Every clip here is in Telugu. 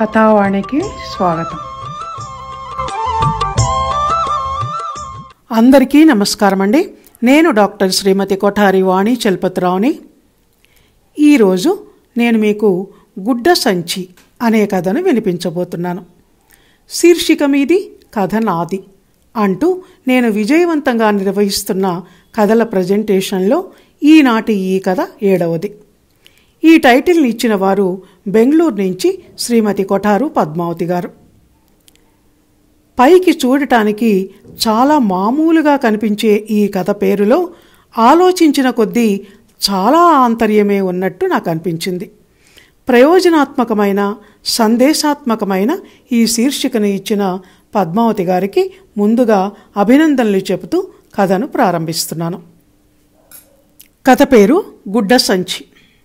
కథావాణికి స్వాగతం అందరికీ నమస్కారం అండి నేను డాక్టర్ శ్రీమతి కొఠారి వాణి చలపతిరావుని ఈరోజు నేను మీకు గుడ్డ సంచి అనే కథను వినిపించబోతున్నాను శీర్షిక మీది కథ నాది అంటూ నేను విజయవంతంగా నిర్వహిస్తున్న కథల ప్రజెంటేషన్లో ఈనాటి ఈ కథ ఏడవది ఈ టైటిల్ని ఇచ్చిన వారు బెంగళూరు నుంచి శ్రీమతి కొఠారు పద్మావతి గారు పైకి చూడటానికి చాలా మామూలుగా కనిపించే ఈ కథ పేరులో ఆలోచించిన కొద్దీ చాలా ఆంతర్యమే ఉన్నట్టు నాకు అనిపించింది ప్రయోజనాత్మకమైన సందేశాత్మకమైన ఈ శీర్షికను ఇచ్చిన పద్మావతి గారికి ముందుగా అభినందనలు చెబుతూ కథను ప్రారంభిస్తున్నాను కథ పేరు గుడ్డ సంచి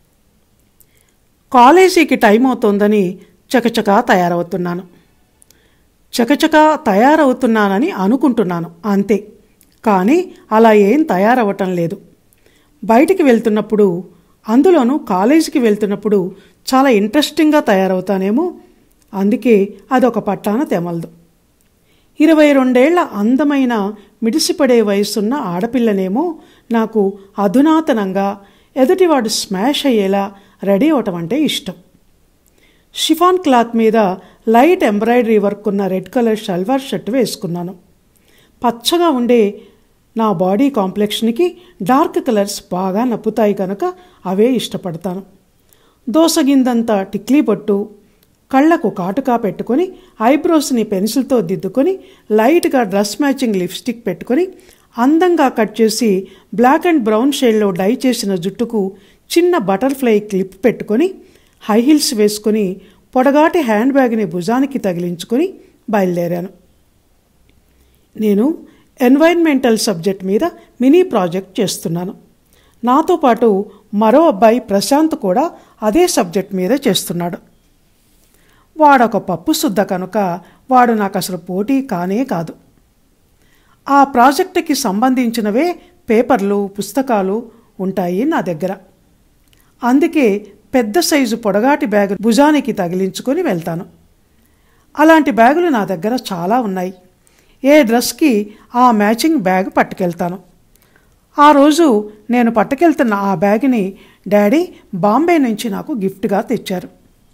కాలేజీకి టైం అవుతోందని చకచకా తయారవుతున్నాను చకచకా తయారవుతున్నానని అనుకుంటున్నాను అంతే కానీ అలా ఏం తయారవ్వటం లేదు బయటికి వెళ్తున్నప్పుడు అందులోనూ కాలేజీకి వెళ్తున్నప్పుడు చాలా ఇంట్రెస్టింగ్గా తయారవుతానేమో అందుకే అదొక పట్టాన తెమలదు ఇరవై రెండేళ్ల అందమైన మిడిసిపడే వయసున్న ఆడపిల్లనేమో నాకు అధునాతనంగా ఎదుటివాడు స్మాష్ అయ్యేలా రెడీ అవటం అంటే ఇష్టం షిఫాన్ క్లాత్ మీద లైట్ ఎంబ్రాయిడరీ వర్క్ ఉన్న రెడ్ కలర్ షల్వార్ షర్ట్ వేసుకున్నాను పచ్చగా ఉండే నా బాడీ కాంప్లెక్షన్కి డార్క్ కలర్స్ బాగా నప్పుతాయి కనుక అవే ఇష్టపడతాను దోసగిందంత టిక్లీ బొట్టు కళ్ళకు కాటుకా పెట్టుకొని ఐబ్రోస్ని పెన్సిల్తో దిద్దుకొని లైట్గా డ్రెస్ మ్యాచింగ్ లిప్స్టిక్ పెట్టుకొని అందంగా కట్ చేసి బ్లాక్ అండ్ బ్రౌన్ షేడ్లో డై చేసిన జుట్టుకు చిన్న బటర్ఫ్లై క్లిప్ పెట్టుకొని హై హీల్స్ వేసుకొని పొడగాటి హ్యాండ్ బ్యాగ్ని భుజానికి తగిలించుకొని బయలుదేరాను నేను ఎన్వైర్న్మెంటల్ సబ్జెక్ట్ మీద మినీ ప్రాజెక్ట్ చేస్తున్నాను నాతో పాటు మరో అబ్బాయి ప్రశాంత్ కూడా అదే సబ్జెక్ట్ మీద చేస్తున్నాడు వాడొక పప్పు శుద్ధ కనుక వాడు నాకు అసలు పోటీ కానే కాదు ఆ ప్రాజెక్టుకి సంబంధించినవే పేపర్లు పుస్తకాలు ఉంటాయి నా దగ్గర అందుకే పెద్ద సైజు పొడగాటి బ్యాగ్ భుజానికి తగిలించుకొని వెళ్తాను అలాంటి బ్యాగులు నా దగ్గర చాలా ఉన్నాయి ఏ డ్రెస్కి ఆ మ్యాచింగ్ బ్యాగ్ పట్టుకెళ్తాను ఆ రోజు నేను పట్టుకెళ్తున్న ఆ బ్యాగ్ని డాడీ బాంబే నుంచి నాకు గిఫ్ట్గా తెచ్చారు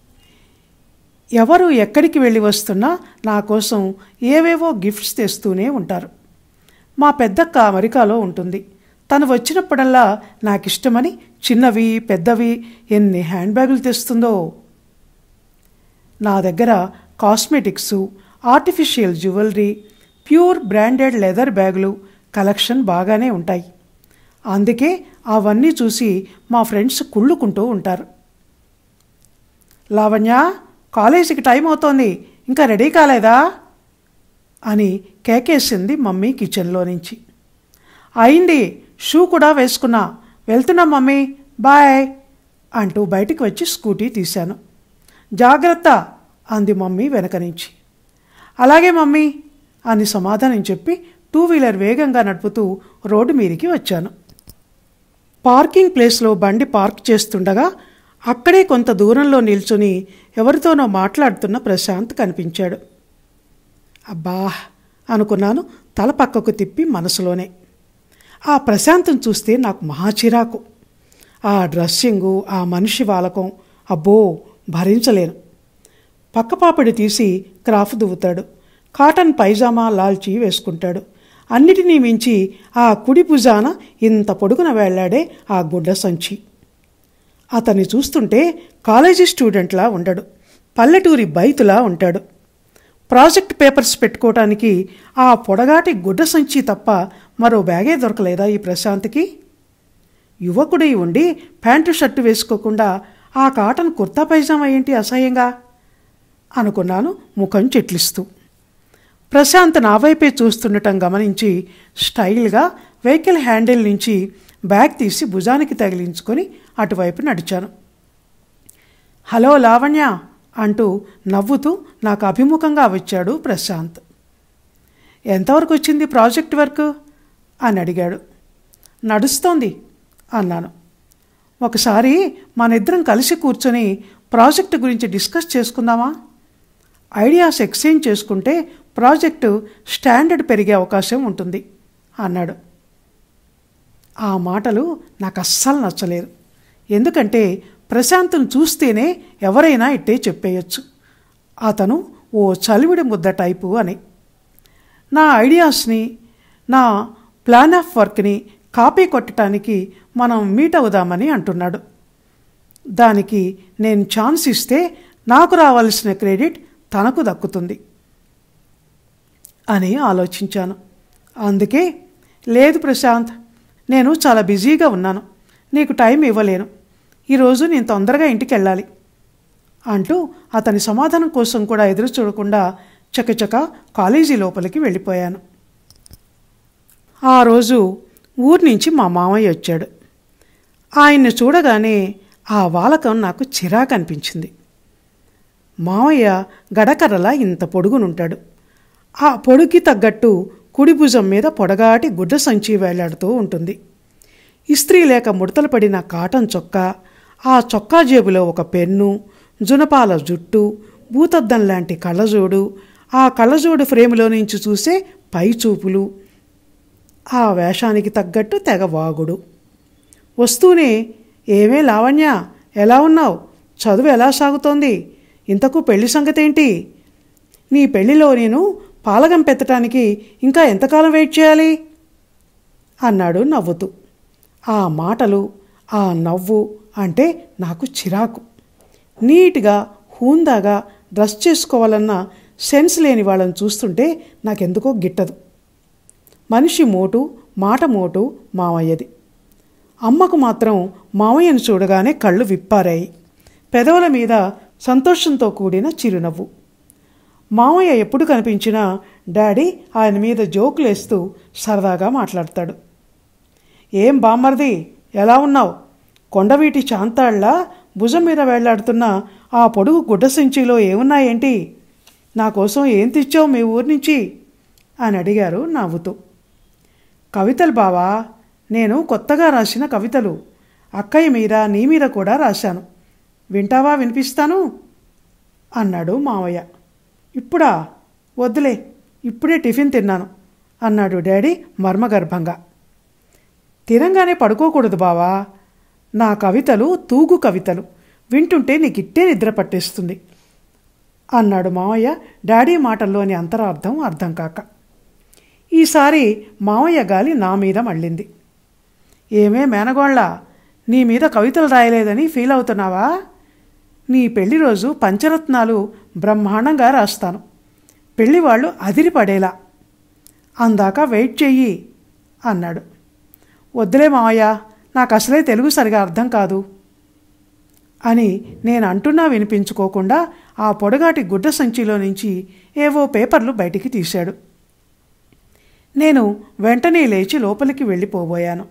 ఎవరు ఎక్కడికి వెళ్ళి వస్తున్నా నా కోసం ఏవేవో గిఫ్ట్స్ తెస్తూనే ఉంటారు మా పెద్దక్క అమెరికాలో ఉంటుంది తను వచ్చినప్పుడల్లా నాకు ఇష్టమని చిన్నవి పెద్దవి ఎన్ని హ్యాండ్ బ్యాగులు తెస్తుందో నా దగ్గర cosmetics artificial jewellery pure branded leather బ్యాగులు కలెక్షన్ బాగానే ఉంటాయి అందుకే అవన్నీ చూసి మా ఫ్రెండ్స్ కుళ్ళుకుంటూ ఉంటారు లావణ్య కాలేజీకి టైం అవుతోంది ఇంకా రెడీ కాలేదా అని కేకేసింది మమ్మీ కిచెన్లో నుంచి అయింది షూ కూడా వేసుకున్నా వెళ్తున్నా మమ్మీ బాయ్ అంటూ బయటికి వచ్చి స్కూటీ తీశాను జాగ్రత్త అంది మమ్మీ వెనక నుంచి అలాగే మమ్మీ అని సమాధానం చెప్పి టూ వీలర్ వేగంగా నడుపుతూ రోడ్డు మీదికి వచ్చాను పార్కింగ్ ప్లేస్లో బండి పార్క్ చేస్తుండగా అక్కడే కొంత దూరంలో నిల్చుని ఎవరితోనో మాట్లాడుతున్న ప్రశాంత్ కనిపించాడు అబ్బా అనుకున్నాను తల పక్కకు తిప్పి మనసులోనే ఆ ప్రశాంతం చూస్తే నాకు మహా చిరాకు ఆ డ్రెస్సింగు ఆ మనిషి వాలకం అబ్బో భరించలేను పక్కపాపడి తీసి క్రాఫ్ దువ్వుతాడు కాటన్ పైజామా లాల్చీ వేసుకుంటాడు అన్నిటినీ మించి ఆ కుడి భుజాన ఇంత పొడుగున వేళ్లాడే ఆ గుడ్డ సంచి అతన్ని చూస్తుంటే కాలేజీ స్టూడెంట్లా ఉండడు పల్లెటూరి బైతులా ఉంటాడు ప్రాజెక్ట్ పేపర్స్ పెట్టుకోవటానికి ఆ పొడగాటి గుడ్డ సంచి తప్ప మరో బ్యాగే దొరకలేదా ఈ ప్రశాంత్కి యువకుడై ఉండి ప్యాంటు షర్టు వేసుకోకుండా ఆ కాటన్ కుర్తా పైజామా ఏంటి అసహ్యంగా అనుకున్నాను ముఖం చెట్లిస్తూ ప్రశాంత్ నా వైపే చూస్తుండటం గమనించి స్టైల్గా వెహికల్ హ్యాండిల్ నుంచి బ్యాగ్ తీసి భుజానికి తగిలించుకొని అటువైపు నడిచాను హలో లావణ్య అంటూ నవ్వుతూ నాకు అభిముఖంగా వచ్చాడు ప్రశాంత్ ఎంతవరకు వచ్చింది ప్రాజెక్ట్ వర్క్ అని అడిగాడు నడుస్తోంది అన్నాను ఒకసారి మన ఇద్దరం కలిసి కూర్చొని ప్రాజెక్టు గురించి డిస్కస్ చేసుకుందామా ఐడియాస్ ఎక్స్చేంజ్ చేసుకుంటే ప్రాజెక్టు స్టాండర్డ్ పెరిగే అవకాశం ఉంటుంది అన్నాడు ఆ మాటలు నాకు అస్సలు నచ్చలేదు ఎందుకంటే ప్రశాంత్ను చూస్తేనే ఎవరైనా ఇట్టే చెప్పేయచ్చు అతను ఓ చలివిడి ముద్ద టైపు అని నా ఐడియాస్ని నా ప్లాన్ ఆఫ్ వర్క్ని కాపీ కొట్టడానికి మనం మీట్ అవుదామని అంటున్నాడు దానికి నేను ఛాన్స్ ఇస్తే నాకు రావాల్సిన క్రెడిట్ తనకు దక్కుతుంది అని ఆలోచించాను అందుకే లేదు ప్రశాంత్ నేను చాలా బిజీగా ఉన్నాను నీకు టైం ఇవ్వలేను ఈరోజు నేను తొందరగా ఇంటికి వెళ్ళాలి అంటూ అతని సమాధానం కోసం కూడా ఎదురు చూడకుండా చకచక కాలేజీ లోపలికి వెళ్ళిపోయాను ఆ రోజు ఊరి నుంచి మా మామయ్య వచ్చాడు ఆయన్ని చూడగానే ఆ వాలకం నాకు చిరాకు అనిపించింది మామయ్య గడకర్రలా ఇంత పొడుగునుంటాడు ఆ పొడుగుకి తగ్గట్టు కుడి భుజం మీద పొడగాటి గుడ్డ సంచి వేలాడుతూ ఉంటుంది ఇస్త్రీ లేక ముడతలు పడిన కాటన్ చొక్కా ఆ చొక్కా జేబులో ఒక పెన్ను జునపాల జుట్టు భూతద్దం లాంటి కళ్ళజోడు ఆ కళ్ళజోడు ఫ్రేములో నుంచి చూసే పై చూపులు ఆ వేషానికి తగ్గట్టు తెగ వాగుడు వస్తూనే ఏమే లావణ్య ఎలా ఉన్నావు చదువు ఎలా సాగుతోంది ఇంతకు పెళ్లి సంగతేంటి నీ పెళ్లిలో నేను పాలగం పెత్తటానికి ఇంకా ఎంతకాలం వెయిట్ చేయాలి అన్నాడు నవ్వుతూ ఆ మాటలు ఆ నవ్వు అంటే నాకు చిరాకు నీట్గా హూందాగా డ్రెస్ చేసుకోవాలన్న సెన్స్ లేని వాళ్ళని చూస్తుంటే నాకెందుకో గిట్టదు మనిషి మోటు మాట మోటు మామయ్యది అమ్మకు మాత్రం మామయ్యను చూడగానే కళ్ళు విప్పారాయి పెదవుల మీద సంతోషంతో కూడిన చిరునవ్వు మామయ్య ఎప్పుడు కనిపించినా డాడీ ఆయన మీద జోకులేస్తూ సరదాగా మాట్లాడతాడు ఏం బామ్మర్ది ఎలా ఉన్నావు కొండవీటి చాంతాళ్ళ భుజం మీద వేళ్లాడుతున్న ఆ పొడుగు గుడ్డ సంచిలో ఏమున్నాయేంటి నా కోసం ఏం తెచ్చావు మీ ఊరి నుంచి అని అడిగారు నవ్వుతూ కవితలు బావా నేను కొత్తగా రాసిన కవితలు అక్కయ్య మీద నీ మీద కూడా రాశాను వింటావా వినిపిస్తాను అన్నాడు మావయ్య ఇప్పుడా వద్దులే ఇప్పుడే టిఫిన్ తిన్నాను అన్నాడు డాడీ మర్మగర్భంగా తినంగానే పడుకోకూడదు బావా నా కవితలు తూగు కవితలు వింటుంటే నీకు ఇట్టే నిద్ర పట్టేస్తుంది అన్నాడు మావయ్య డాడీ మాటల్లోని అంతరార్థం అర్థం కాక ఈసారి మావయ్య గాలి నా మీద మళ్ళింది ఏమే మేనగోళ్ళ నీ మీద కవితలు రాయలేదని ఫీల్ అవుతున్నావా నీ పెళ్లి రోజు పంచరత్నాలు బ్రహ్మాండంగా రాస్తాను పెళ్లి వాళ్ళు అదిరిపడేలా అందాక వెయిట్ చెయ్యి అన్నాడు వద్దులే మావయ్య నాకు అసలే తెలుగు సరిగా అర్థం కాదు అని నేను అంటున్నా వినిపించుకోకుండా ఆ పొడగాటి గుడ్డ సంచిలో నుంచి ఏవో పేపర్లు బయటికి తీశాడు నేను వెంటనే లేచి లోపలికి వెళ్ళిపోబోయాను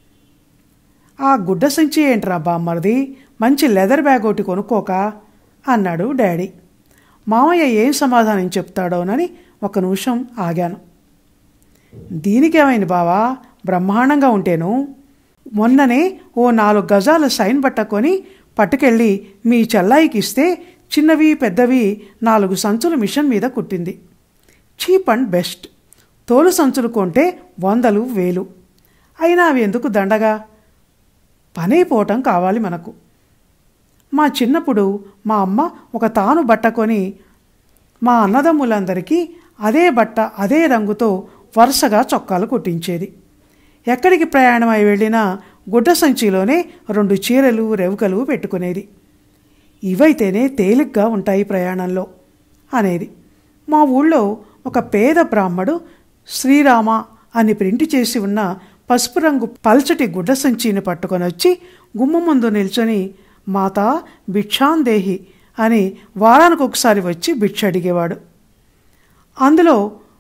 ఆ గుడ్డ సంచి ఏంట్రా బామ్మర్ది మంచి లెదర్ బ్యాగ్ ఒకటి కొనుక్కోక అన్నాడు డాడీ మామయ్య ఏం సమాధానం చెప్తాడోనని ఒక నిమిషం ఆగాను దీనికేమైంది బావా బ్రహ్మాండంగా ఉంటేను మొన్ననే ఓ నాలుగు గజాల సైన్ పట్టకొని పట్టుకెళ్ళి మీ చెల్లాయికి ఇస్తే చిన్నవి పెద్దవి నాలుగు సంచులు మిషన్ మీద కుట్టింది చీప్ అండ్ బెస్ట్ తోలు సంచులు కొంటే వందలు వేలు అయినా అవి ఎందుకు దండగా పనైపోవటం కావాలి మనకు మా చిన్నప్పుడు మా అమ్మ ఒక తాను బట్ట కొని మా అన్నదమ్ములందరికీ అదే బట్ట అదే రంగుతో వరుసగా చొక్కాలు కుట్టించేది ఎక్కడికి ప్రయాణమై వెళ్ళినా గుడ్డ సంచిలోనే రెండు చీరలు రెవుకలు పెట్టుకునేది ఇవైతేనే తేలిగ్గా ఉంటాయి ప్రయాణంలో అనేది మా ఊళ్ళో ఒక పేద బ్రాహ్మడు శ్రీరామ అని ప్రింట్ చేసి ఉన్న పసుపు రంగు పల్చటి గుడ్డ సంచిని పట్టుకొని వచ్చి గుమ్మ ముందు నిల్చొని మాత భిక్షాందేహి అని వారానికి ఒకసారి వచ్చి భిక్ష అడిగేవాడు అందులో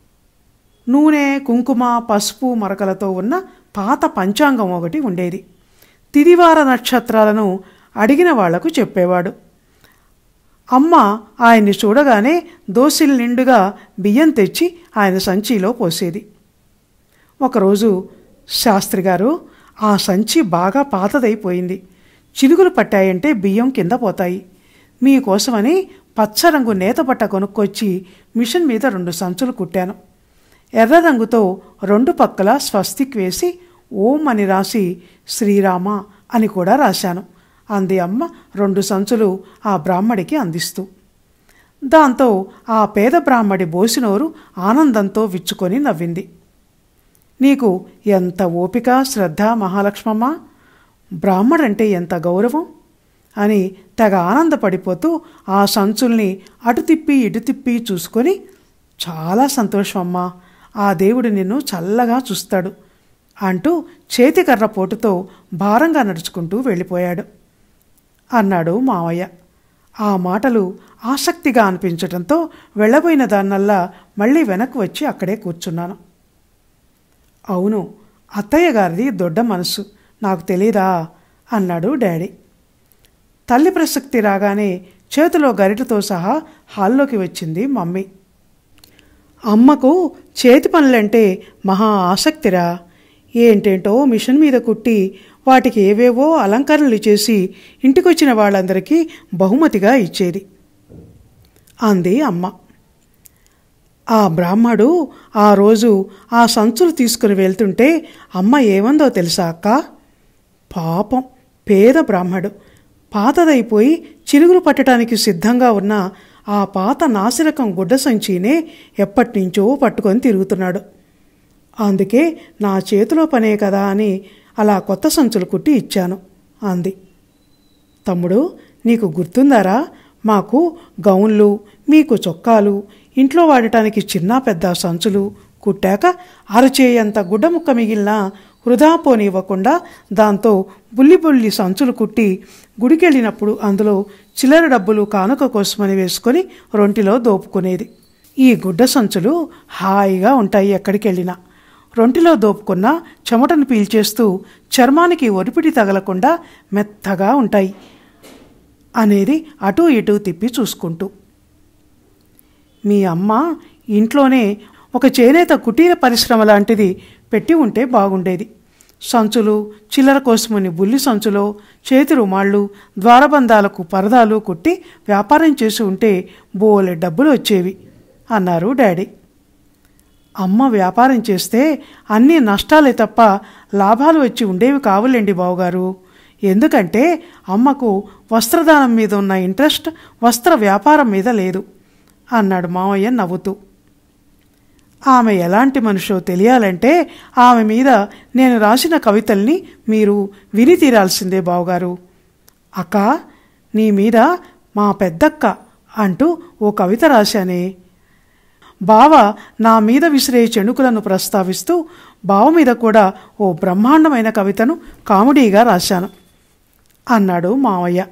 నూనె కుంకుమ పసుపు మరకలతో ఉన్న పాత పంచాంగం ఒకటి ఉండేది తిదివార నక్షత్రాలను అడిగిన వాళ్లకు చెప్పేవాడు అమ్మ ఆయన్ని చూడగానే దోసిల్ నిండుగా బియ్యం తెచ్చి ఆయన సంచిలో పోసేది ఒకరోజు శాస్త్రి గారు ఆ సంచి బాగా పాతదైపోయింది చిలుగులు పట్టాయంటే బియ్యం కింద పోతాయి మీకోసమని పచ్చరంగు నేతపట్ట కొనుక్కొచ్చి మిషన్ మీద రెండు సంచులు కుట్టాను ఎర్ర రంగుతో రెండు పక్కల స్వస్తిక్ వేసి ఓం అని రాసి శ్రీరామ అని కూడా రాశాను అంది అమ్మ రెండు సంచులు ఆ బ్రాహ్మడికి అందిస్తూ దాంతో ఆ పేద బ్రాహ్మడి బోసినోరు ఆనందంతో విచ్చుకొని నవ్వింది నీకు ఎంత ఓపిక శ్రద్ధ మహాలక్ష్మమ్మ బ్రాహ్మడంటే ఎంత గౌరవం అని తెగ ఆనందపడిపోతూ ఆ సంచుల్ని అటు తిప్పి ఇటు తిప్పి చూసుకొని చాలా సంతోషం అమ్మా ఆ దేవుడు నిన్ను చల్లగా చూస్తాడు అంటూ చేతికర్ర పోటుతో భారంగా నడుచుకుంటూ వెళ్ళిపోయాడు అన్నాడు మావయ్య ఆ మాటలు ఆసక్తిగా అనిపించటంతో వెళ్ళబోయిన దాన్నల్లా మళ్ళీ వెనక్కి వచ్చి అక్కడే కూర్చున్నాను అవును అత్తయ్య గారిది దొడ్డ మనసు నాకు తెలీదా అన్నాడు డాడీ తల్లి ప్రసక్తి రాగానే చేతిలో గరిటతో సహా హాల్లోకి వచ్చింది మమ్మీ అమ్మకు చేతి పనులంటే మహా ఆసక్తిరా ఏంటేంటో మిషన్ మీద కుట్టి వాటికి ఏవేవో అలంకరణలు చేసి ఇంటికొచ్చిన వాళ్ళందరికీ బహుమతిగా ఇచ్చేది అంది అమ్మ ఆ బ్రాహ్మడు ఆ రోజు ఆ సంచులు తీసుకుని వెళ్తుంటే అమ్మ ఏమందో తెలుసా అక్క పాపం పేద బ్రాహ్మడు పాతదైపోయి చిరుగులు పట్టడానికి సిద్ధంగా ఉన్న ఆ పాత నాసిరకం గుడ్డ సంచినే ఎప్పటినుంచో పట్టుకొని తిరుగుతున్నాడు అందుకే నా చేతిలో పనే కదా అని అలా కొత్త సంచులు కుట్టి ఇచ్చాను అంది తమ్ముడు నీకు గుర్తుందారా మాకు గౌన్లు మీకు చొక్కాలు ఇంట్లో వాడటానికి చిన్న పెద్ద సంచులు కుట్టాక అరచేయంత గుడ్డ ముక్క మిగిలిన వృధా పోనివ్వకుండా దాంతో బుల్లి బుల్లి సంచులు కుట్టి గుడికెళ్ళినప్పుడు అందులో చిల్లర డబ్బులు కానుక కోసమని వేసుకొని రొంటిలో దోపుకునేది ఈ గుడ్డ సంచులు హాయిగా ఉంటాయి ఎక్కడికి వెళ్ళినా రొంటిలో దోపుకున్న చెమటను పీల్చేస్తూ చర్మానికి ఒరిపిడి తగలకుండా మెత్తగా ఉంటాయి అనేది అటూ ఇటూ తిప్పి చూసుకుంటూ మీ అమ్మ ఇంట్లోనే ఒక చేనేత కుటీర పరిశ్రమ లాంటిది పెట్టి ఉంటే బాగుండేది సంచులు చిల్లర కోసమని బుల్లి సంచులో చేతి రుమాళ్ళు ద్వారబంధాలకు పరదాలు కుట్టి వ్యాపారం చేసి ఉంటే బోలె డబ్బులు వచ్చేవి అన్నారు డాడీ అమ్మ వ్యాపారం చేస్తే అన్ని నష్టాలే తప్ప లాభాలు వచ్చి ఉండేవి కావులేండి బావగారు ఎందుకంటే అమ్మకు వస్త్రదానం మీద ఉన్న ఇంట్రెస్ట్ వస్త్ర వ్యాపారం మీద లేదు అన్నాడు మావయ్య నవ్వుతూ ఆమె ఎలాంటి మనిషో తెలియాలంటే ఆమె మీద నేను రాసిన కవితల్ని మీరు విని తీరాల్సిందే బావగారు అక్క నీ మీద మా పెద్దక్క అంటూ ఓ కవిత రాశానే బావ నా మీద విసిరే చెణుకులను ప్రస్తావిస్తూ బావ మీద కూడా ఓ బ్రహ్మాండమైన కవితను కామెడీగా రాశాను అన్నాడు మావయ్య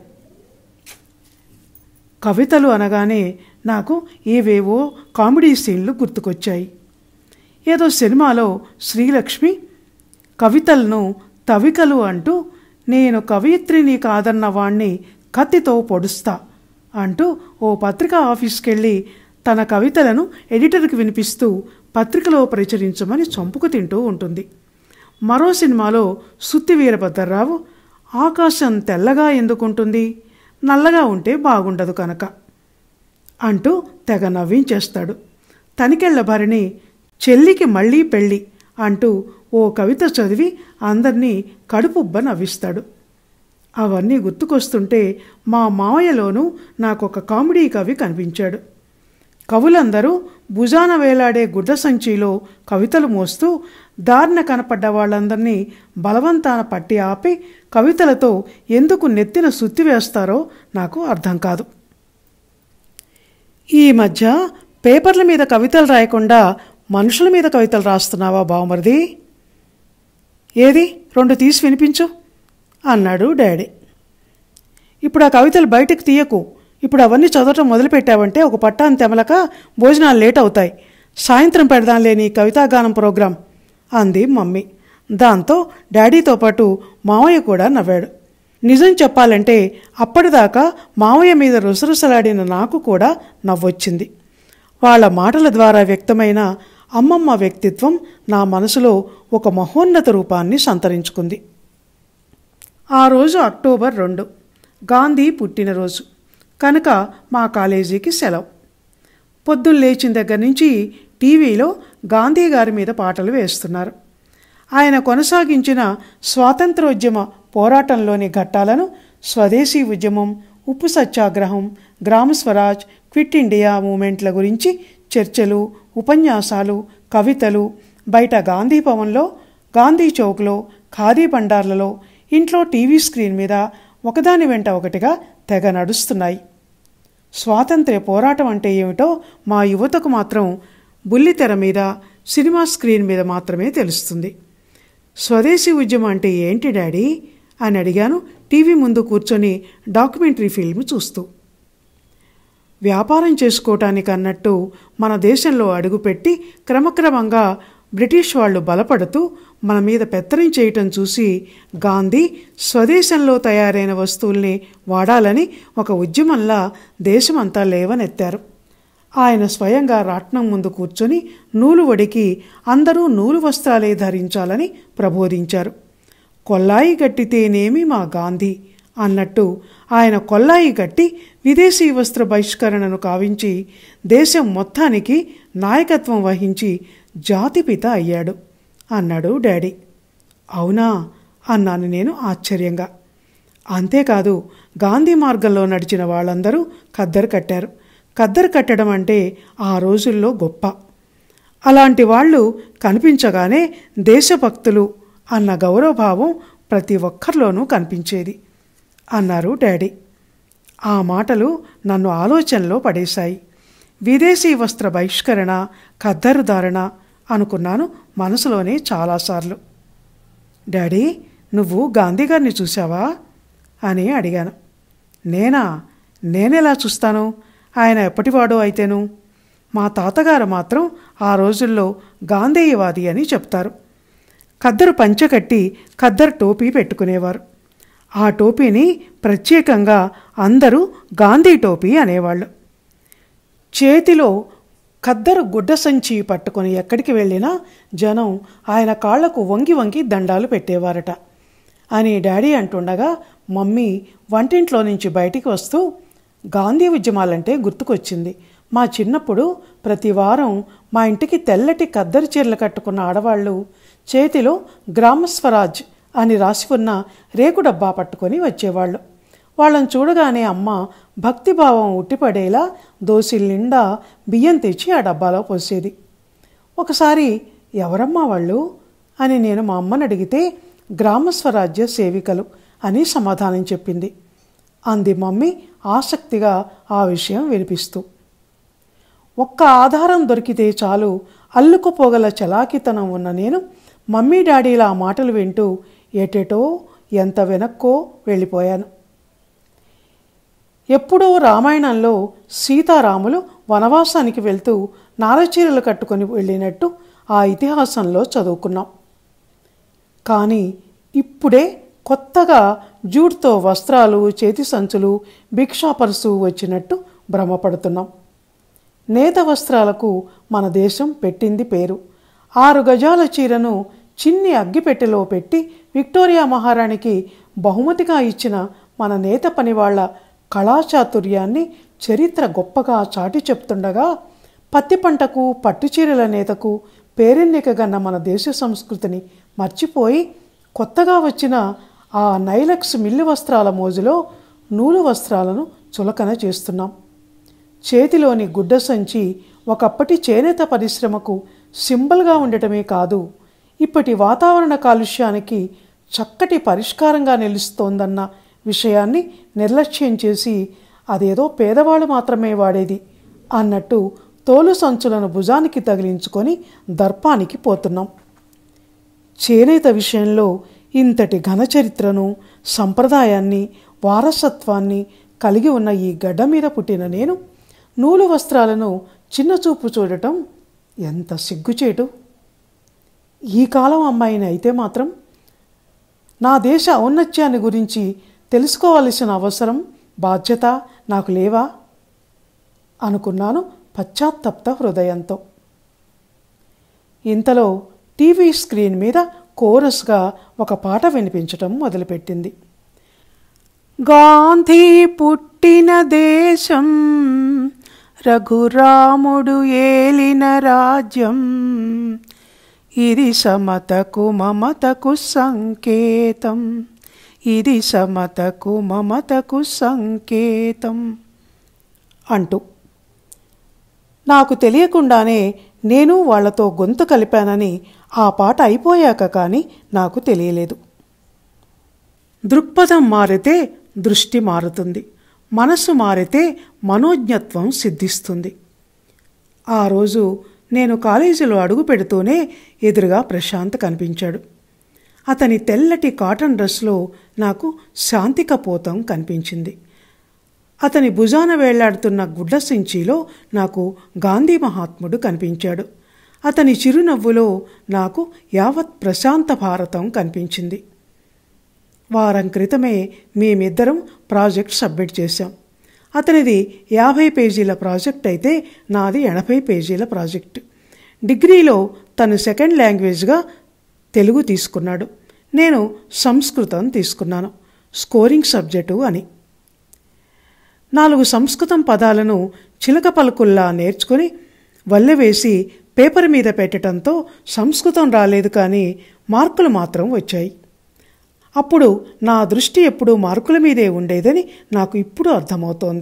కవితలు అనగానే నాకు ఏవేవో కామెడీ సీన్లు గుర్తుకొచ్చాయి ఏదో సినిమాలో శ్రీలక్ష్మి కవితలను తవికలు అంటూ నేను కవయిత్రిని కాదన్న వాణ్ణి కత్తితో పొడుస్తా అంటూ ఓ పత్రికా ఆఫీస్కెళ్ళి తన కవితలను ఎడిటర్కి వినిపిస్తూ పత్రికలో ప్రచురించమని చంపుకు తింటూ ఉంటుంది మరో సినిమాలో సుత్తి వీరభద్రరావు ఆకాశం తెల్లగా ఎందుకుంటుంది నల్లగా ఉంటే బాగుండదు కనుక అంటూ తెగ నవ్వించేస్తాడు తనికెళ్ల భరిణి చెల్లికి మళ్ళీ పెళ్ళి అంటూ ఓ కవిత చదివి అందర్నీ కడుపుబ్బ నవ్విస్తాడు అవన్నీ గుర్తుకొస్తుంటే మా మావయ్యలోనూ నాకొక కామెడీ కవి కనిపించాడు కవులందరూ భుజాన వేలాడే గుడ్డ సంచిలో కవితలు మోస్తూ దారిన కనపడ్డ వాళ్ళందరినీ బలవంతాన పట్టి ఆపి కవితలతో ఎందుకు నెత్తిన సుత్తి వేస్తారో నాకు అర్థం కాదు ఈ మధ్య పేపర్ల మీద కవితలు రాయకుండా మనుషుల మీద కవితలు రాస్తున్నావా బావమరిది ఏది రెండు తీసి వినిపించు అన్నాడు డాడీ ఇప్పుడు ఆ కవితలు బయటకు తీయకు ఇప్పుడు అవన్నీ చదవటం మొదలుపెట్టావంటే ఒక పట్టాన్ని తెమలక భోజనాలు లేట్ అవుతాయి సాయంత్రం పెడదాం లేని కవితాగానం ప్రోగ్రాం అంది మమ్మీ దాంతో డాడీతో పాటు మావయ్య కూడా నవ్వాడు నిజం చెప్పాలంటే అప్పటిదాకా మావయ్య మీద రుసరుసలాడిన నాకు కూడా నవ్వొచ్చింది వాళ్ళ మాటల ద్వారా వ్యక్తమైన అమ్మమ్మ వ్యక్తిత్వం నా మనసులో ఒక మహోన్నత రూపాన్ని సంతరించుకుంది ఆ రోజు అక్టోబర్ రెండు గాంధీ పుట్టినరోజు కనుక మా కాలేజీకి సెలవు పొద్దున్న లేచిన దగ్గర నుంచి టీవీలో గాంధీ గారి మీద పాటలు వేస్తున్నారు ఆయన కొనసాగించిన స్వాతంత్రోద్యమ పోరాటంలోని ఘట్టాలను స్వదేశీ ఉద్యమం ఉప్పు సత్యాగ్రహం గ్రామ స్వరాజ్ క్విట్ ఇండియా మూమెంట్ల గురించి చర్చలు ఉపన్యాసాలు కవితలు బయట గాంధీ భవన్లో గాంధీ చౌక్లో ఖాదీ బండార్లలో ఇంట్లో టీవీ స్క్రీన్ మీద ఒకదాని వెంట ఒకటిగా తెగ నడుస్తున్నాయి స్వాతంత్ర్య పోరాటం అంటే ఏమిటో మా యువతకు మాత్రం బుల్లితెర మీద సినిమా స్క్రీన్ మీద మాత్రమే తెలుస్తుంది స్వదేశీ ఉద్యమం అంటే ఏంటి డాడీ అని అడిగాను టీవీ ముందు కూర్చొని డాక్యుమెంటరీ ఫిల్మ్ చూస్తూ వ్యాపారం చేసుకోవటానికి అన్నట్టు మన దేశంలో అడుగుపెట్టి క్రమక్రమంగా బ్రిటిష్ వాళ్ళు బలపడుతూ మన మీద పెత్తనం చేయటం చూసి గాంధీ స్వదేశంలో తయారైన వస్తువుల్ని వాడాలని ఒక ఉద్యమంలా దేశమంతా లేవనెత్తారు ఆయన స్వయంగా రాట్నం ముందు కూర్చొని నూలు వడికి అందరూ నూలు వస్త్రాలే ధరించాలని ప్రబోధించారు కొల్లాయి గట్టితేనేమి మా గాంధీ అన్నట్టు ఆయన కొల్లాయి గట్టి విదేశీ వస్త్ర బహిష్కరణను కావించి దేశం మొత్తానికి నాయకత్వం వహించి జాతిపిత అయ్యాడు అన్నాడు డాడీ అవునా అన్నాను నేను ఆశ్చర్యంగా అంతేకాదు గాంధీ మార్గంలో నడిచిన వాళ్ళందరూ ఖద్దరు కట్టారు ఖద్దరు కట్టడం అంటే ఆ రోజుల్లో గొప్ప అలాంటి వాళ్ళు కనిపించగానే దేశభక్తులు అన్న గౌరవభావం ప్రతి ఒక్కరిలోనూ కనిపించేది అన్నారు డాడీ ఆ మాటలు నన్ను ఆలోచనలో పడేశాయి విదేశీ వస్త్ర బహిష్కరణ ఖద్దరు ధారణ అనుకున్నాను మనసులోనే చాలాసార్లు డాడీ నువ్వు గాంధీ గారిని చూసావా అని అడిగాను నేనా నేనెలా చూస్తాను ఆయన ఎప్పటివాడో అయితేను మా తాతగారు మాత్రం ఆ రోజుల్లో గాంధేయవాది అని చెప్తారు ఖద్దరు పంచకట్టి ఖద్దరు టోపీ పెట్టుకునేవారు ఆ టోపీని ప్రత్యేకంగా అందరూ గాంధీ టోపీ అనేవాళ్ళు చేతిలో ఖద్దరు గుడ్డ సంచి పట్టుకొని ఎక్కడికి వెళ్ళినా జనం ఆయన కాళ్లకు వంగి వంగి దండాలు పెట్టేవారట అని డాడీ అంటుండగా మమ్మీ వంటింట్లో నుంచి బయటికి వస్తూ గాంధీ ఉద్యమాలంటే గుర్తుకొచ్చింది మా చిన్నప్పుడు ప్రతి వారం మా ఇంటికి తెల్లటి కద్దరి చీరలు కట్టుకున్న ఆడవాళ్ళు చేతిలో గ్రామ స్వరాజ్ అని రాసి ఉన్న రేకు డబ్బా పట్టుకొని వచ్చేవాళ్ళు వాళ్ళని చూడగానే అమ్మ భక్తిభావం ఉట్టిపడేలా దోసిల్ నిండా బియ్యం తెచ్చి ఆ డబ్బాలో పోసేది ఒకసారి ఎవరమ్మా వాళ్ళు అని నేను మా అమ్మని అడిగితే గ్రామ స్వరాజ్య సేవికలు అని సమాధానం చెప్పింది అంది మమ్మీ ఆసక్తిగా ఆ విషయం వినిపిస్తూ ఒక్క ఆధారం దొరికితే చాలు అల్లుకుపోగల చలాకితనం ఉన్న నేను మమ్మీ డాడీల ఆ మాటలు వింటూ ఎటెటో ఎంత వెనక్కో వెళ్ళిపోయాను ఎప్పుడో రామాయణంలో సీతారాములు వనవాసానికి వెళ్తూ నారచీరలు కట్టుకొని వెళ్ళినట్టు ఆ ఇతిహాసంలో చదువుకున్నాం కానీ ఇప్పుడే కొత్తగా జూట్తో వస్త్రాలు చేతి సంచులు భిక్షాపరుసు వచ్చినట్టు భ్రమపడుతున్నాం నేత వస్త్రాలకు మన దేశం పెట్టింది పేరు ఆరు గజాల చీరను చిన్ని అగ్గిపెట్టెలో పెట్టి విక్టోరియా మహారాణికి బహుమతిగా ఇచ్చిన మన నేత పనివాళ్ల కళాచాతుర్యాన్ని చరిత్ర గొప్పగా చాటి చెప్తుండగా పత్తి పంటకు పట్టుచీరల నేతకు పేరెన్నికగన్న మన దేశ సంస్కృతిని మర్చిపోయి కొత్తగా వచ్చిన ఆ నైలక్స్ మిల్లు వస్త్రాల మోజులో నూలు వస్త్రాలను చులకన చేస్తున్నాం చేతిలోని గుడ్డ సంచి ఒకప్పటి చేనేత పరిశ్రమకు సింబల్గా ఉండటమే కాదు ఇప్పటి వాతావరణ కాలుష్యానికి చక్కటి పరిష్కారంగా నిలుస్తోందన్న విషయాన్ని నిర్లక్ష్యం చేసి అదేదో పేదవాళ్ళు మాత్రమే వాడేది అన్నట్టు తోలు సంచులను భుజానికి తగిలించుకొని దర్పానికి పోతున్నాం చేనేత విషయంలో ఇంతటి ఘనచరిత్రను సంప్రదాయాన్ని వారసత్వాన్ని కలిగి ఉన్న ఈ గడ్డ మీద పుట్టిన నేను నూలు వస్త్రాలను చిన్నచూపు చూడటం ఎంత సిగ్గుచేటు ఈ కాలం అమ్మాయిని అయితే మాత్రం నా దేశ ఔన్నత్యాన్ని గురించి తెలుసుకోవలసిన అవసరం బాధ్యత నాకు లేవా అనుకున్నాను పశ్చాత్తప్త హృదయంతో ఇంతలో టీవీ స్క్రీన్ మీద కోరస్గా ఒక పాట వినిపించటం మొదలుపెట్టింది గాంధీ పుట్టిన దేశం రఘురాముడు ఏలిన రాజ్యం ఇది సమతకు మమతకు సంకేతం ఇది సమతకు మమతకు సంకేతం అంటూ నాకు తెలియకుండానే నేను వాళ్లతో గొంతు కలిపానని ఆ పాట అయిపోయాక కానీ నాకు తెలియలేదు దృక్పథం మారితే దృష్టి మారుతుంది మనసు మారితే మనోజ్ఞత్వం సిద్ధిస్తుంది ఆ రోజు నేను కాలేజీలో అడుగు పెడుతూనే ఎదురుగా ప్రశాంత్ కనిపించాడు అతని తెల్లటి కాటన్ డ్రెస్లో నాకు శాంతికపోతం కనిపించింది అతని భుజాన వేళ్లాడుతున్న గుడ్డ సించీలో నాకు గాంధీ మహాత్ముడు కనిపించాడు అతని చిరునవ్వులో నాకు యావత్ ప్రశాంత భారతం కనిపించింది వారం క్రితమే మేమిద్దరం ప్రాజెక్ట్ సబ్మిట్ చేశాం అతనిది యాభై పేజీల ప్రాజెక్ట్ అయితే నాది ఎనభై పేజీల ప్రాజెక్ట్ డిగ్రీలో తను సెకండ్ లాంగ్వేజ్గా తెలుగు తీసుకున్నాడు నేను సంస్కృతం తీసుకున్నాను స్కోరింగ్ సబ్జెక్టు అని నాలుగు సంస్కృతం పదాలను చిలక పలుకుల్లా నేర్చుకుని వల్లెవేసి పేపర్ మీద పెట్టడంతో సంస్కృతం రాలేదు కానీ మార్కులు మాత్రం వచ్చాయి అప్పుడు నా దృష్టి ఎప్పుడూ మార్కుల మీదే ఉండేదని నాకు ఇప్పుడు అర్థమవుతోంది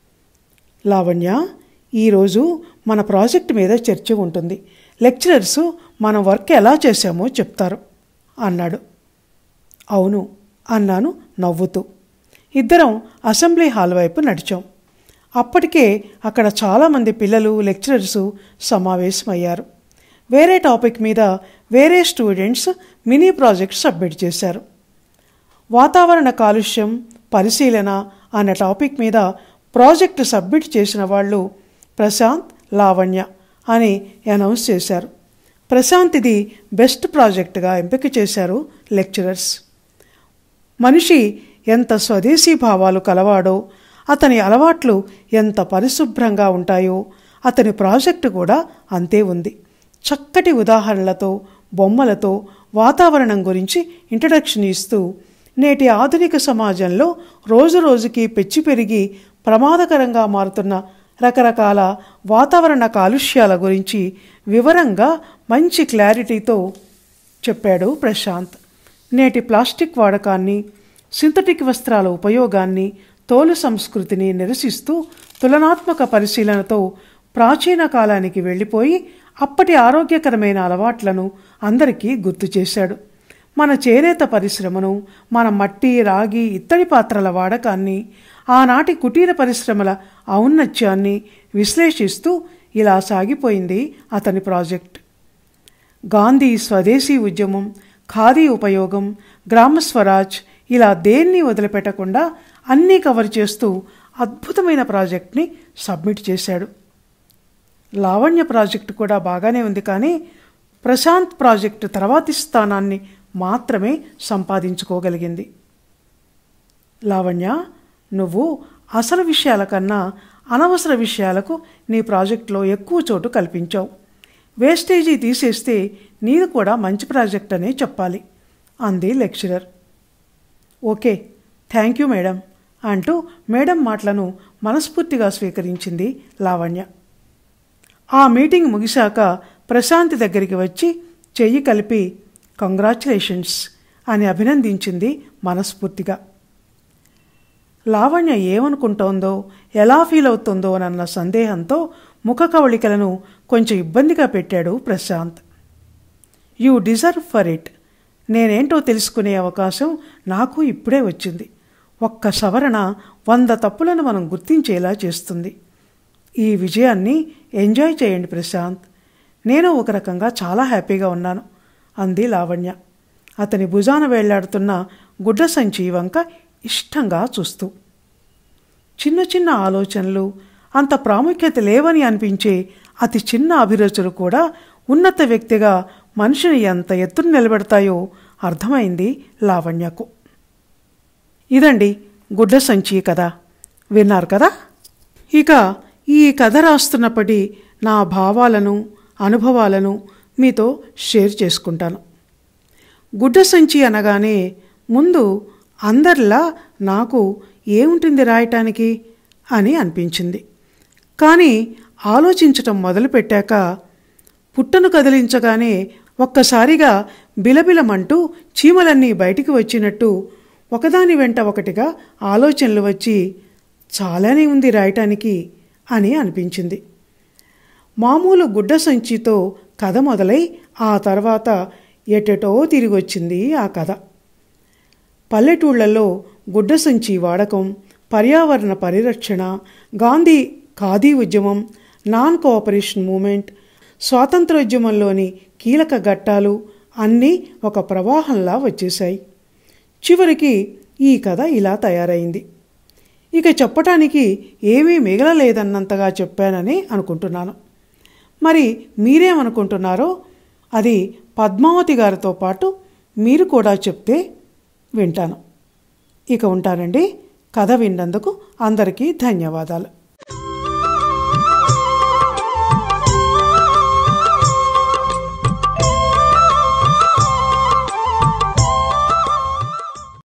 లావణ్య ఈరోజు మన ప్రాజెక్ట్ మీద చర్చ ఉంటుంది లెక్చరర్స్ మన వర్క్ ఎలా చేశామో చెప్తారు అన్నాడు అవును అన్నాను నవ్వుతూ ఇద్దరం అసెంబ్లీ హాల్ వైపు నడిచాం అప్పటికే అక్కడ చాలామంది పిల్లలు లెక్చరర్సు సమావేశమయ్యారు వేరే టాపిక్ మీద వేరే స్టూడెంట్స్ మినీ ప్రాజెక్ట్ సబ్మిట్ చేశారు వాతావరణ కాలుష్యం పరిశీలన అనే టాపిక్ మీద ప్రాజెక్టు సబ్మిట్ చేసిన వాళ్ళు ప్రశాంత్ లావణ్య అని అనౌన్స్ చేశారు ప్రశాంత్ ఇది బెస్ట్ ప్రాజెక్టుగా ఎంపిక చేశారు లెక్చరర్స్ మనిషి ఎంత స్వదేశీ భావాలు కలవాడో అతని అలవాట్లు ఎంత పరిశుభ్రంగా ఉంటాయో అతని ప్రాజెక్టు కూడా అంతే ఉంది చక్కటి ఉదాహరణలతో బొమ్మలతో వాతావరణం గురించి ఇంట్రడక్షన్ ఇస్తూ నేటి ఆధునిక సమాజంలో రోజు రోజుకి పెచ్చి పెరిగి ప్రమాదకరంగా మారుతున్న రకరకాల వాతావరణ కాలుష్యాల గురించి వివరంగా మంచి క్లారిటీతో చెప్పాడు ప్రశాంత్ నేటి ప్లాస్టిక్ వాడకాన్ని సింథటిక్ వస్త్రాల ఉపయోగాన్ని తోలు సంస్కృతిని నిరసిస్తూ తులనాత్మక పరిశీలనతో ప్రాచీన కాలానికి వెళ్ళిపోయి అప్పటి ఆరోగ్యకరమైన అలవాట్లను అందరికీ గుర్తు చేశాడు మన చేనేత పరిశ్రమను మన మట్టి రాగి ఇత్తడి పాత్రల వాడకాన్ని ఆనాటి కుటీర పరిశ్రమల ఔన్నత్యాన్ని విశ్లేషిస్తూ ఇలా సాగిపోయింది అతని ప్రాజెక్ట్ గాంధీ స్వదేశీ ఉద్యమం ఖాదీ ఉపయోగం గ్రామ స్వరాజ్ ఇలా దేన్ని వదిలిపెట్టకుండా అన్నీ కవర్ చేస్తూ అద్భుతమైన ప్రాజెక్ట్ని సబ్మిట్ చేశాడు లావణ్య ప్రాజెక్టు కూడా బాగానే ఉంది కానీ ప్రశాంత్ ప్రాజెక్టు తర్వాతి స్థానాన్ని మాత్రమే సంపాదించుకోగలిగింది లావణ్య నువ్వు అసలు విషయాల కన్నా అనవసర విషయాలకు నీ ప్రాజెక్టులో ఎక్కువ చోటు కల్పించావు వేస్టేజీ తీసేస్తే నీది కూడా మంచి ప్రాజెక్ట్ అనే చెప్పాలి అంది lecturer okay thank you madam అంటూ మేడం మాటలను మనస్ఫూర్తిగా స్వీకరించింది లావణ్య ఆ మీటింగ్ ముగిశాక ప్రశాంత్ దగ్గరికి వచ్చి చెయ్యి కలిపి కంగ్రాచులేషన్స్ అని అభినందించింది మనస్ఫూర్తిగా లావణ్య ఏమనుకుంటోందో ఎలా ఫీల్ అవుతుందో అన్న సందేహంతో ముఖ కవళికలను కొంచెం ఇబ్బందిగా పెట్టాడు Prashant you deserve for it నేనేంటో తెలుసుకునే అవకాశం నాకు ఇప్పుడే వచ్చింది ఒక్క సవరణ వంద తప్పులను మనం గుర్తించేలా చేస్తుంది ఈ విజయాన్ని ఎంజాయ్ చేయండి ప్రశాంత్ నేను ఒక రకంగా చాలా హ్యాపీగా ఉన్నాను అంది లావణ్య అతని భుజాన వేళ్లాడుతున్న గుడ్డ సంచి వంక ఇష్టంగా చూస్తూ చిన్న చిన్న ఆలోచనలు అంత ప్రాముఖ్యత లేవని అనిపించే అతి చిన్న అభిరుచులు కూడా ఉన్నత వ్యక్తిగా మనిషిని ఎంత ఎత్తున నిలబెడతాయో అర్థమైంది లావణ్యకు ఇదండి గుడ్డ సంచి కథ విన్నారు కదా ఇక ఈ కథ రాస్తున్నప్పటి నా భావాలను అనుభవాలను మీతో షేర్ చేసుకుంటాను గుడ్డ సంచి అనగానే ముందు అందరిలా నాకు ఏముంటుంది రాయటానికి అని అనిపించింది కానీ ఆలోచించటం మొదలుపెట్టాక పుట్టను కదిలించగానే ఒక్కసారిగా బిలబిలమంటూ చీమలన్నీ బయటికి వచ్చినట్టు ఒకదాని వెంట ఒకటిగా ఆలోచనలు వచ్చి చాలానే ఉంది రాయటానికి అని అనిపించింది మామూలు గుడ్డ సంచితో కథ మొదలై ఆ తర్వాత ఎటెటో తిరిగొచ్చింది ఆ కథ పల్లెటూళ్లలో గుడ్డ సంచి వాడకం పర్యావరణ పరిరక్షణ గాంధీ ఖాదీ ఉద్యమం నాన్ కోఆపరేషన్ మూమెంట్ స్వాతంత్రోద్యమంలోని కీలక ఘట్టాలు అన్నీ ఒక ప్రవాహంలా వచ్చేశాయి చివరికి ఈ కథ ఇలా తయారైంది ఇక చెప్పటానికి ఏమీ మిగలలేదన్నంతగా చెప్పానని అనుకుంటున్నాను మరి మీరేమనుకుంటున్నారో అది పద్మావతి గారితో పాటు మీరు కూడా చెప్తే వింటాను ఇక ఉంటానండి కథ విన్నందుకు అందరికీ ధన్యవాదాలు